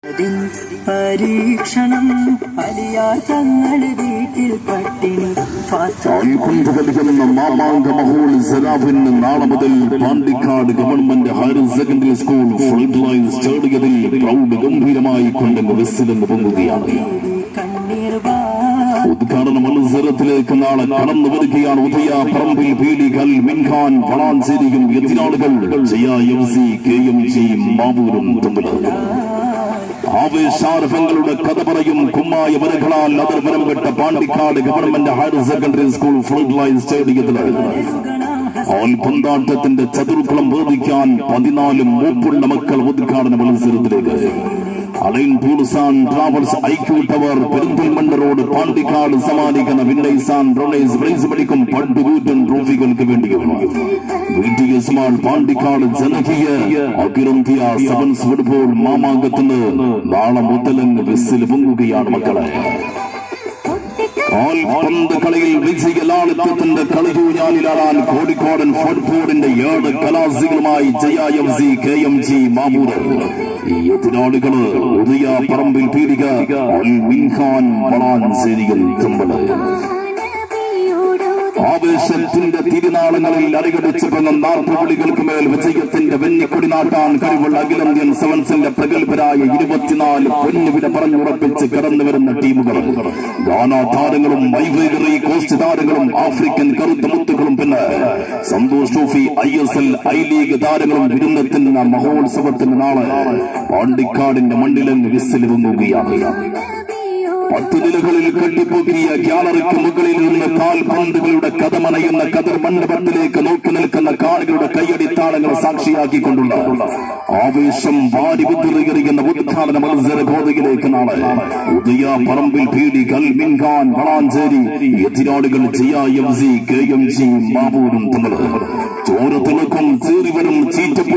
അതിൻ പരീക്ഷണം അലിയാർ തങ്ങള് വീട്ടിൽ പട്ടിണി ഫാത്ത കാൽപന്ത് കളിക്കുന്ന മാമാങ്ക മഹോത്സരാവിന് നാളെ മുതൽ Pandikkad government higher secondary school front line സ്റ്റേഡിയത്തിൽ പ്രൗഢ ഗംഭീരമായി കൊണ്ടെന്ന് വിസിലെന്ന് പൊങ്ങുകയാണ് കണ്ണീർ വാ ഉദ്ഘാടന മത്സരത്തിലേക്ക് നാളെ കടന്നു വരികയാണ് ഉദയ പറമ്പിൽ പീഡികൾ മിൻഖാൻ വളാഞ്ചേരിയും എതിരാളികൾ Jaya M C K M G മാവൂരും തമ്മിൽ ആവേശാർഹങ്ങളുടെ കഥ പറയും കുമ്മായ വരകളാൽ അതിർവരം വിട്ട Pandikkad government higher secondary school front line സ്റ്റേഡിയത്തില് ആൽപന്താട്ടത്തിന്റെ ചതുർക്കുളം വേദിക്കാൻ പതിനാല് മൂപ്പുള്ള മക്കൾ ഉദ്ഘാടന മത്സരത്തിലേക്ക് അലൈൻ ടൂറിസാൻ travels IQ tower Perinthalmanna road Pandikkad സമാനിക്കുന്ന വിൻഡൈസാൻ റൊണേസ് പ്രൈസ് പഠിക്കും പണ്ടുകൂറ്റൻ ട്രോഫികൾക്ക് വേണ്ടിയും V T S mall Pandikkad ജനകീയ അഖിലന്ത്യ സെവൻസ് ഫുട്ബോൾ മാമാങ്കത്തിന് നാളെ മുതലങ്ങ് വിസിൽ പൊങ്ങുകയാണ് മക്കളെ കാൽപന്ത് കളിയിൽ വിജയലാളിത്യത്തിന്റെ കളിയൂഞ്ഞാലിലാടാൻ കോഴിക്കോടൻ ഫുട്ബോളിന്റെ ഏഴ് കലാസികളുമായി Jaya M C K M G മാമൂര് ഈ എതിരാളികള് ഉദയ പറമ്പിൽ പീടിക അൽ മിൻഖാൻ വളാഞ്ചേരിയിൽ തുമ്പല് ആവേശത്തിന്റെ തിരുനാളങ്ങളിൽ അടികടിച്ചു പോകുന്ന നാർപ്പുവിളികൾക്ക് മേൽ വിജയത്തിന്റെ വെന്നിക്കൊടി നാട്ടാൻ കഴിവുള്ള അഖിലേന്ത്യൻ സെവൻസിന്റെ പ്രഗത്ഭരായ ഇരുപത്തിനാല് പൊന്നുവില പറഞ്ഞുറപ്പിച്ച് കടന്നു വരുന്ന ടീമുകൾ ഗാന താരങ്ങളും മൈവേഗറി കോസ്റ്റ് താരങ്ങളും ആഫ്രിക്കൻ കറുത്ത മുത്തുകളും പിന്നെ Santosh trophy I S L I league താരങ്ങളും വിരുന്നെത്തുന്ന മഹോത്സവത്തിന് നാളെ പാണ്ടിക്കാടിന്റെ മണ്ണിലങ്ങ് വിസിൽ പൊങ്ങുകയാണ് പത്ത് നിലകളിൽ കെട്ടിപ്പൊക്കിയ ഗ്യാലറിക്ക് മുകളിൽ നിന്ന് കാൽപന്തുകളുടെ കഥമനയുന്ന കതിർ മണ്ഡപത്തിലേക്ക് നോക്കി നിൽക്കുന്ന കാണികളുടെ കയ്യടിത്താളങ്ങൾ സാക്ഷിയാക്കിക്കൊണ്ടുള്ള ആവേശം വാരി ബുദ്ധിറിയെറിയുന്ന ഉദ്ഘാടന മത്സര ഗോതയിലേക്ക് നാളെ ഉദയ പറമ്പിൽ പീടി കൽമിൻഖാൻ വളാഞ്ചേരി എതിരാളികൾ Jaya M C K M G മാവൂരും തമ്മിൽ ചോര തിളക്കും ചേറി വരും ചീറ്റ